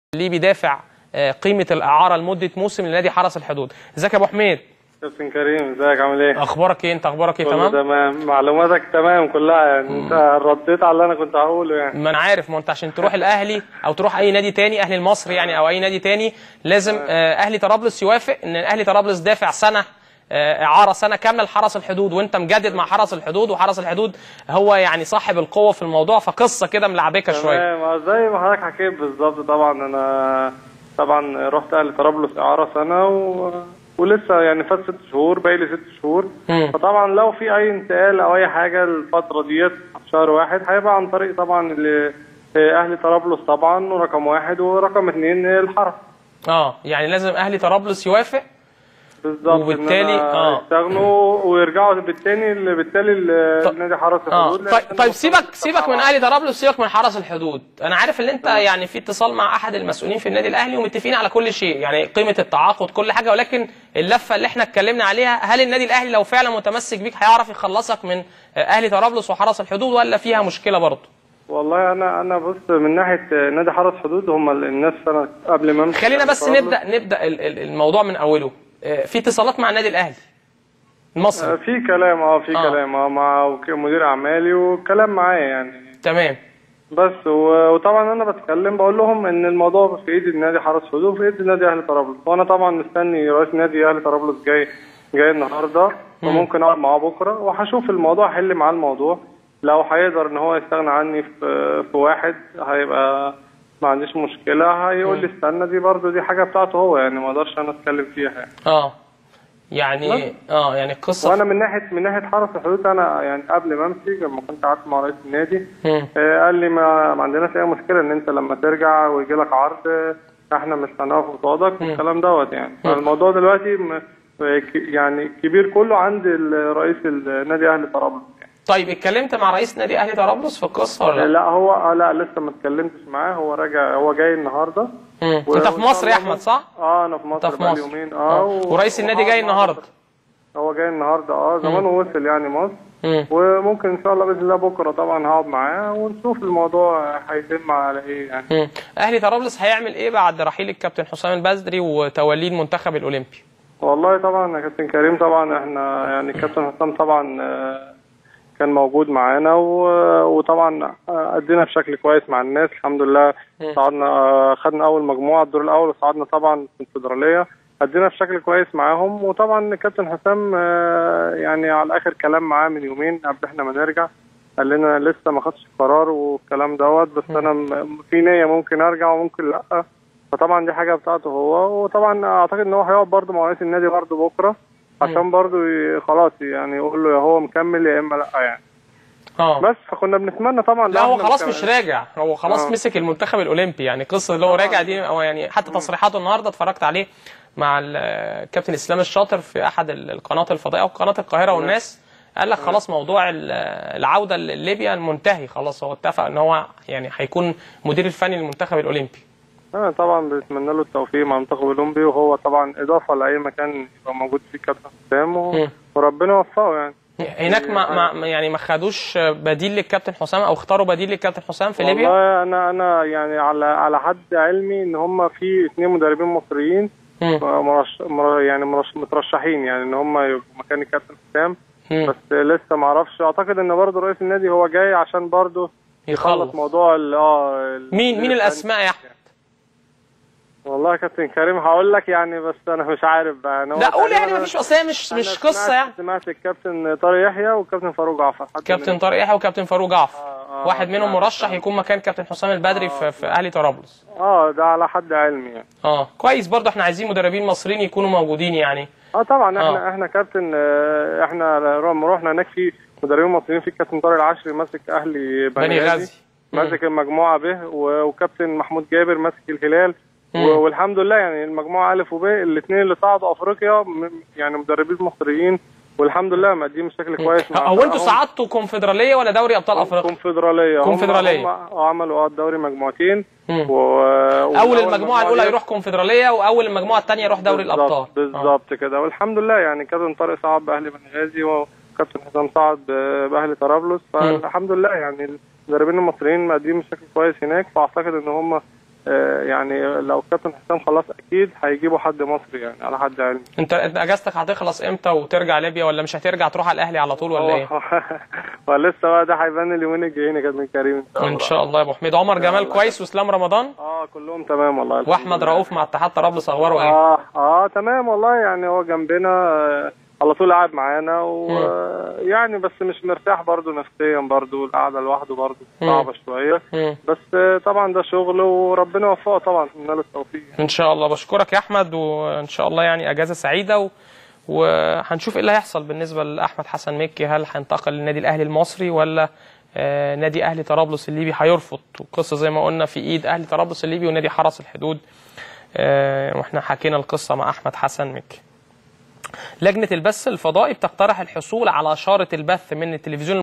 اللي بيدافع آه، قيمه الاعاره لمده موسم لنادي حرس الحدود ازيك يا ابو حميد كابتن كريم ازيك عامل ايه؟ اخبارك ايه انت اخبارك ايه كله تمام تمام معلوماتك تمام كلها يعني انت رديت على اللي انا كنت هقوله يعني ما انا عارف ما انت عشان تروح الاهلي او تروح اي نادي تاني اهلي المصري يعني او اي نادي تاني لازم آه، اهلي طرابلس يوافق ان اهلي طرابلس دافع سنه آه، اعاره سنه كامله لحرس الحدود وانت مجدد مع حرس الحدود وحرس الحدود هو يعني صاحب القوه في الموضوع فقصه كده ملعبكه شويه تمام اه زي ما حضرتك حكيت بالظبط طبعا انا طبعا رحت اهلي طرابلس اعاره سنه و... ولسه يعني فات ست شهور باقي لي ست شهور مم. فطبعا لو في اي انتقال او اي حاجه الفتره ديت في شهر واحد هيبقى عن طريق طبعا ال- اهلي طرابلس طبعا ورقم واحد ورقم اثنين الحرس اه يعني لازم اهلي طرابلس يوافق بالظبط وبالتالي- إن أنا آه. يستغنوا ويرجعوا بالتاني بالتالي طب- لنادي حرس اه الحدود طيب, لأن طيب سيبك المفروض سيبك من طبعاً. اهلي طرابلس سيبك من حرس الحدود انا عارف ان انت يعني في اتصال مع احد المسؤولين في النادي الاهلي ومتفقين على كل شيء يعني قيمه التعاقد كل حاجه ولكن اللفه اللي احنا اتكلمنا عليها هل النادي الاهلي لو فعلا متمسك بيك هيعرف يخلصك من اهلي طرابلس وحرس الحدود ولا فيها مشكله برضه والله انا انا بص من ناحيه نادي حرس حدود هم الناس انا قبل ما امشي خلينا بس طرابلس، نبدا نبدا ال- ال- الموضوع من اوله آه، في اتصالات مع النادي الاهلي آه، المصري في كلام اه في آه. كلام اه مع وك- مدير اعمالي وكلام معايا يعني تمام بس و- وطبعا انا بتكلم بقول لهم ان الموضوع في ايد النادي حرس حدود وفي ايد نادي اهلي طرابلس وانا طبعا مستني رئيس نادي اهلي طرابلس جاي جاي النهارده وممكن اقعد معاه بكره وهشوف الموضوع احل معاه الموضوع لو هيقدر ان هو يستغنى عني في في واحد هيبقى ما عنديش مشكله هيقول لي استنى دي برضو دي حاجه بتاعته هو يعني ما اقدرش انا اتكلم فيها يعني اه يعني اه يعني القصه وانا من ناحيه من ناحيه حرس الحدود انا يعني قبل ما امشي لما كنت قعدت مع رئيس النادي مم. آه، قال لي ما, ما عندناش اي مشكله ان انت لما ترجع ويجي لك عرض آه، احنا مش هنقف قصادك والكلام دوت يعني فالموضوع دلوقتي م- ك- يعني كبير كله عند ال- رئيس النادي اهلي طرابلس يعني. طيب اتكلمت مع رئيس نادي اهلي طرابلس في القصه ولا لا؟ لا هو آه، لا لسه ما اتكلمتش معاه هو راجع هو جاي النهارده مم. و- انت في وإن شاء مصر يا الله احمد صح؟ اه انا في مصر انت في بقالي مصر يومين آه. اه و- ورئيس النادي وهقعد جاي معاه النهارده بكرة. هو جاي النهارده اه زمانه وصل يعني مصر مم. وممكن ان شاء الله باذن الله بكره طبعا هقعد معاه ونشوف الموضوع هيتم على ايه يعني مم. اهلي طرابلس هيعمل ايه بعد رحيل الكابتن حسام البدري وتوليه المنتخب الاولمبي؟ والله طبعا يا كابتن كريم طبعا احنا يعني الكابتن حسام طبعا آه، كان موجود معانا و- وطبعا آه، ادينا بشكل كويس مع الناس الحمد لله صعدنا آه، خدنا اول مجموعه الدور الاول وصعدنا طبعا في الفدراليه ادينا بشكل كويس معاهم وطبعا الكابتن حسام آه، يعني على اخر كلام معاه من يومين قبل احنا ما نرجع قال لنا لسه ما خدش قرار والكلام دوت بس انا م- في نيه ممكن ارجع وممكن لا فطبعا دي حاجه بتاعته هو وطبعا اعتقد ان هو هيقعد برضه مع رئيس النادي برضه بكره عشان برضه ي- خلاص يعني يقول له يا هو مكمل يا اما لا يعني اه بس فكنا بنتمنى طبعا لا لو هو إحنا خلاص مكمل- مش راجع هو خلاص آه. مسك المنتخب الاولمبي يعني القصه اللي هو راجع دي هو يعني حتى تصريحاته النهارده اتفرجت عليه مع ال- الكابتن اسلام الشاطر في احد ال- القنوات الفضائيه او قناه القاهره والناس قال لك خلاص موضوع ال- العوده لليبيا منتهي خلاص هو اتفق ان هو يعني هيكون مدير الفني للمنتخب الاولمبي انا طبعا بتمنى له التوفيق مع المنتخب الاولمبي وهو طبعا اضافه لاي مكان يبقى موجود فيه كابتن حسام و- مم. وربنا يوفقه يعني هناك ما ما يعني ما خدوش بديل للكابتن حسام او اختاروا بديل للكابتن حسام في ليبيا والله انا انا يعني على على حد علمي ان هم في اثنين مدربين مصريين مم. مرش مر يعني مرش مترشحين يعني ان هم يبقوا مكان الكابتن حسام مم. بس لسه ما اعرفش اعتقد ان برضه رئيس النادي هو جاي عشان برضه يخلص موضوع ال اه ال- مين مين الاسماء يا احمد والله يا كابتن كريم هقول لك يعني بس انا مش عارف بقى يعني هو لا قول يعني تقريباً مفيش اصل هي مش أنا مش سمعت- قصه يعني سمعت الكابتن طارق يحيى والكابتن فاروق جعفر حد كابتن منهم. طارق يحيى وكابتن فاروق جعفر آه، واحد منهم سمعت مرشح الكلام. يكون مكان كابتن حسام البدري في, في اهلي طرابلس اه ده على حد علمي يعني اه كويس برضه احنا عايزين مدربين مصريين يكونوا موجودين يعني اه طبعا احنا آه. آه. احنا كابتن آه، احنا لما رحنا هناك في مدربين مصريين في الكابتن طارق العشري ماسك اهلي بني بني غازي. غازي ماسك المجموعه ب و- وكابتن محمود جابر ماسك الهلال و- والحمد لله يعني المجموعه الف وب الاثنين اللي صعدوا افريقيا م- يعني مدربين مصريين والحمد لله مقدمين بشكل كويس مع هو انتوا فرقهم. صعدتوا كونفدراليه ولا دوري ابطال افريقيا؟ كونفدراليه هم- كونفدرالية. هم عملوا اه الدوري مجموعتين مم. و... اول المجموعه الاولى دي- يروح كونفدراليه واول المجموعه الثانيه يروح دوري بالظبط- الابطال آه. بالظبط كده والحمد لله يعني كابتن طارق صعد باهلي بني غازي وكابتن حسام صعد ب- باهلي طرابلس فالحمد لله يعني المدربين المصريين مقدمين بشكل كويس هناك فاعتقد ان هم آه، يعني لو كابتن حسام خلاص اكيد هيجيبوا حد مصري يعني على حد علمي انت انت اجازتك هتخلص امتى وترجع ليبيا ولا مش هترجع تروح على الاهلي على طول ولا ايه؟ ولسه بقى ده هيبان اليومين الجايين يا كابتن كريم ان شاء الله ان شاء الله يا ابو حميد عمر جمال كويس واسلام رمضان اه كلهم تمام والله الحمد واحمد لله. رؤوف مع اتحاد طرابلس اخباره ايه؟ اه اه تمام والله يعني هو جنبنا آه، على طول قاعد معانا ويعني بس مش مرتاح برضه نفسيا برضه القعده لوحده برضه صعبه شويه مم. بس آه، طبعا ده شغل وربنا يوفقه طبعا اتمنى له التوفيق ان شاء الله بشكرك يا احمد وان شاء الله يعني اجازه سعيده و... وهنشوف ايه اللي هيحصل بالنسبه لاحمد حسن مكي هل هينتقل للنادي الاهلي المصري ولا آه، نادي اهلي طرابلس الليبي هيرفض والقصه زي ما قلنا في ايد اهلي طرابلس الليبي ونادي حرس الحدود آه، واحنا حكينا القصه مع احمد حسن مكي لجنه البث الفضائي بتقترح الحصول على شاره البث من التلفزيون